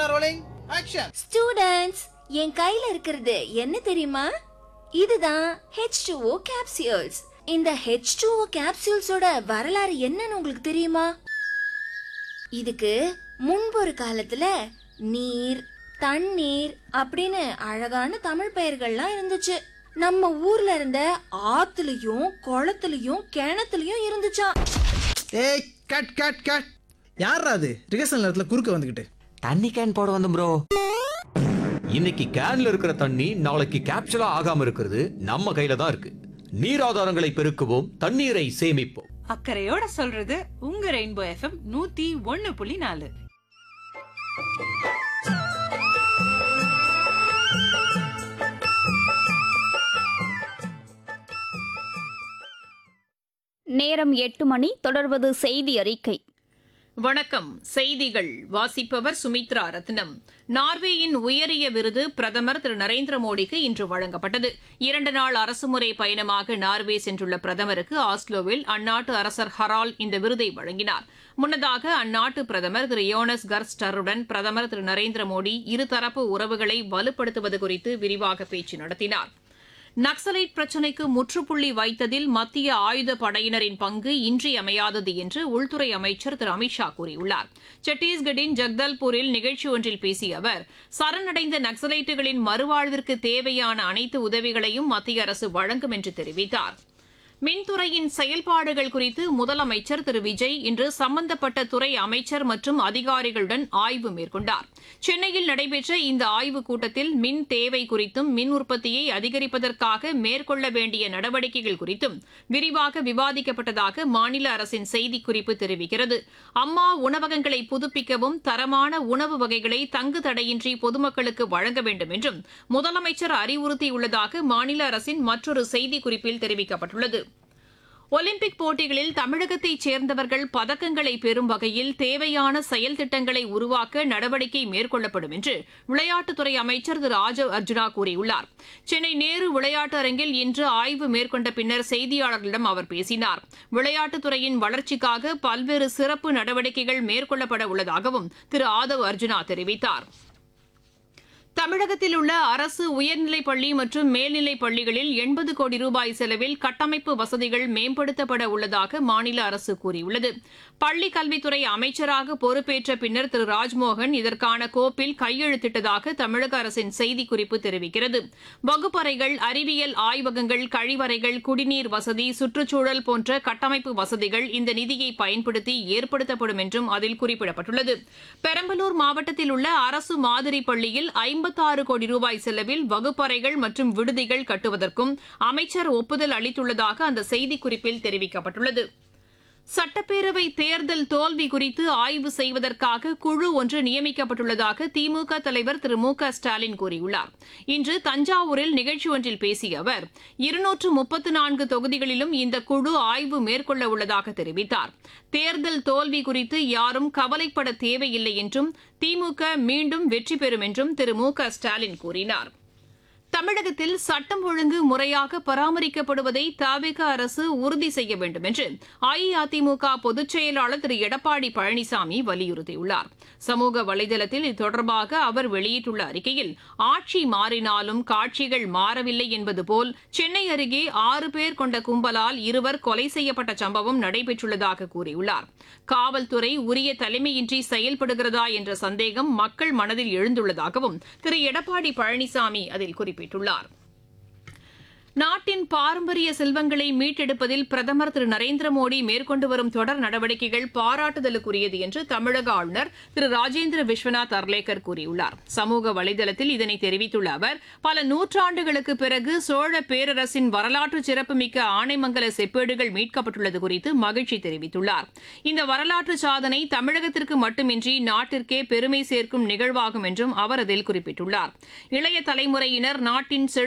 camera rolling action students என் கையில இருக்கிறது என்ன தெரியுமா இதுதான் H2O capsules இந்த H2O capsuleஸோட வரலாறு என்னன்னு உங்களுக்கு தெரியுமா இதுக்கு முன்பு ஒரு காலத்துல நீர் தண்ணீர் அப்படின்னு அழகான தமிழ் பெயர்கள்லாம் இருந்துச்சு நம்ம ஊர்ல இருந்த ஆத்துலயும் குளத்துலயும் கிணத்துலயும் இருந்துச்சாம் ஏய் கட் கட் கட் யாரா அது ரிகர்சல் நேரத்துல குறுக்க வந்துகிட்டு தண்ணி கேன் போட வந்து ப்ரோ இன்னைக்கு கேன்ல இருக்கிற தண்ணி நாளைக்கு கேப்சூலா ஆகாம இருக்கிறது நம்ம கையில தான் இருக்கு நீர் ஆதாரங்களை பெருக்குவோம் தண்ணீரை சேமிப்போம் அக்கறையோட சொல்றது உங்க ரெயின்போ எஃப்எம் நூத்தி ஒன்னு புள்ளி நாலு நேரம் எட்டு மணி தொடர்வது செய்தி அறிக்கை வணக்கம் செய்திகள் வாசிப்பவர் சுமித்ரா ரத்னம் நார்வேயின் உயரிய விருது பிரதமர் திரு நரேந்திர மோடிக்கு இன்று வழங்கப்பட்டது இரண்டு நாள் அரசுமுறை பயணமாக நார்வே சென்றுள்ள பிரதமருக்கு ஆஸ்லோவில் அந்நாட்டு அரசர் ஹரால் இந்த விருதை வழங்கினார் முன்னதாக அந்நாட்டு பிரதமர் திரு யோனஸ் கர்ஸ்டருடன் பிரதமர் திரு நரேந்திர மோடி இருதரப்பு உறவுகளை வலுப்படுத்துவது குறித்து விரிவாக பேச்சு நடத்தினார் நக்சலைட் பிரச்சினைக்கு முற்றுப்புள்ளி வைத்ததில் மத்திய ஆயுத படையினரின் பங்கு இன்றியமையாதது என்று உள்துறை அமைச்சர் திரு அமித்ஷா கூறியுள்ளார் சத்தீஸ்கட்டின் ஜக்தல்பூரில் நிகழ்ச்சி ஒன்றில் பேசிய அவர் சரணடைந்த நக்சலைட்டுகளின் மறுவாழ்விற்கு தேவையான அனைத்து உதவிகளையும் மத்திய அரசு வழங்கும் என்று தெரிவித்தார் மின்துறையின் செயல்பாடுகள் குறித்து முதலமைச்சர் திரு விஜய் இன்று சம்பந்தப்பட்ட துறை அமைச்சர் மற்றும் அதிகாரிகளுடன் ஆய்வு மேற்கொண்டார் சென்னையில் நடைபெற்ற இந்த ஆய்வுக் கூட்டத்தில் மின் தேவை குறித்தும் மின் உற்பத்தியை அதிகரிப்பதற்காக மேற்கொள்ள வேண்டிய நடவடிக்கைகள் குறித்தும் விரிவாக விவாதிக்கப்பட்டதாக மாநில அரசின் செய்திக்குறிப்பு தெரிவிக்கிறது அம்மா உணவகங்களை புதுப்பிக்கவும் தரமான உணவு வகைகளை தங்கு தடையின்றி பொதுமக்களுக்கு வழங்க வேண்டும் என்றும் முதலமைச்சர் அறிவுறுத்தியுள்ளதாக மாநில அரசின் மற்றொரு செய்திக்குறிப்பில் தெரிவிக்கப்பட்டுள்ளது ஒலிம்பிக் போட்டிகளில் தமிழகத்தைச் சேர்ந்தவர்கள் பதக்கங்களை பெறும் வகையில் தேவையான செயல் திட்டங்களை உருவாக்க நடவடிக்கை மேற்கொள்ளப்படும் என்று விளையாட்டுத்துறை அமைச்சர் திரு ராஜவ் அர்ஜுனா கூறியுள்ளார் சென்னை நேரு விளையாட்டு அரங்கில் இன்று ஆய்வு மேற்கொண்ட பின்னர் செய்தியாளர்களிடம் அவர் பேசினார் விளையாட்டுத்துறையின் வளர்ச்சிக்காக பல்வேறு சிறப்பு நடவடிக்கைகள் மேற்கொள்ளப்பட உள்ளதாகவும் திரு ஆதவ் அர்ஜுனா தெரிவித்தார் தமிழகத்தில் உள்ள அரசு உயர்நிலைப் பள்ளி மற்றும் மேல்நிலைப் பள்ளிகளில் எண்பது கோடி ரூபாய் செலவில் கட்டமைப்பு வசதிகள் மேம்படுத்தப்பட உள்ளதாக மாநில அரசு கூறியுள்ளது பள்ளிக் கல்வித்துறை அமைச்சராக பொறுப்பேற்ற பின்னர் திரு ராஜ்மோகன் இதற்கான கோப்பில் கையெழுத்திட்டதாக தமிழக அரசின் செய்திக்குறிப்பு தெரிவிக்கிறது வகுப்பறைகள் அறிவியல் ஆய்வகங்கள் கழிவறைகள் குடிநீர் வசதி சுற்றுச்சூழல் போன்ற கட்டமைப்பு வசதிகள் இந்த நிதியை பயன்படுத்தி ஏற்படுத்தப்படும் என்றும் அதில் குறிப்பிடப்பட்டுள்ளது பெரம்பலூர் மாவட்டத்தில் உள்ள அரசு மாதிரி பள்ளியில் ஐம்பத்தாறு கோடி ரூபாய் செலவில் வகுப்பறைகள் மற்றும் விடுதிகள் கட்டுவதற்கும் அமைச்சர் ஒப்புதல் அளித்துள்ளதாக அந்த செய்திக்குறிப்பில் தெரிவிக்கப்பட்டுள்ளது சட்டப்பேரவை தேர்தல் தோல்வி குறித்து ஆய்வு செய்வதற்காக குழு ஒன்று நியமிக்கப்பட்டுள்ளதாக திமுக தலைவர் திரு மு க ஸ்டாலின் கூறியுள்ளார் இன்று தஞ்சாவூரில் நிகழ்ச்சி ஒன்றில் பேசிய அவர் இருநூற்று முப்பத்து நான்கு தொகுதிகளிலும் இந்த குழு ஆய்வு மேற்கொள்ள உள்ளதாக தெரிவித்தார் தேர்தல் தோல்வி குறித்து யாரும் கவலைப்பட தேவையில்லை என்றும் திமுக மீண்டும் வெற்றி பெறும் என்றும் திரு மு க ஸ்டாலின் கூறினார் தமிழகத்தில் சட்டம் ஒழுங்கு முறையாக பராமரிக்கப்படுவதை தாவிக அரசு உறுதி செய்ய வேண்டும் என்று அஇஅதிமுக பொதுச் செயலாளர் திரு எடப்பாடி பழனிசாமி வலியுறுத்தியுள்ளார் சமூக வலைதளத்தில் இது தொடர்பாக அவர் வெளியிட்டுள்ள அறிக்கையில் ஆட்சி மாறினாலும் காட்சிகள் மாறவில்லை என்பது போல் சென்னை அருகே ஆறு பேர் கொண்ட கும்பலால் இருவர் கொலை செய்யப்பட்ட சம்பவம் நடைபெற்றுள்ளதாக கூறியுள்ளார் காவல்துறை உரிய தலைமையின்றி செயல்படுகிறதா என்ற சந்தேகம் மக்கள் மனதில் எழுந்துள்ளதாகவும் திரு எடப்பாடி பழனிசாமி அதில் குறிப்பிட்டுள்ளார் நாட்டின் பாரம்பரிய செல்வங்களை மீட்டெடுப்பதில் பிரதமர் திரு நரேந்திர மோடி மேற்கொண்டு வரும் தொடர் நடவடிக்கைகள் பாராட்டுதலுக்குரியது என்று தமிழக ஆளுநர் திரு ராஜேந்திர விஸ்வநாத் அர்லேக்கர் கூறியுள்ளார் சமூக வலைதளத்தில் இதனை தெரிவித்துள்ள அவர் பல நூற்றாண்டுகளுக்கு பிறகு சோழ பேரரசின் வரலாற்று சிறப்புமிக்க ஆனைமங்கல செப்பேடுகள் மீட்கப்பட்டுள்ளது குறித்து மகிழ்ச்சி தெரிவித்துள்ளார் இந்த வரலாற்று சாதனை தமிழகத்திற்கு மட்டுமின்றி நாட்டிற்கே பெருமை சேர்க்கும் நிகழ்வாகும் என்றும் அவர் அதில் குறிப்பிட்டுள்ளார் இளைய தலைமுறையினர் நாட்டின் செழு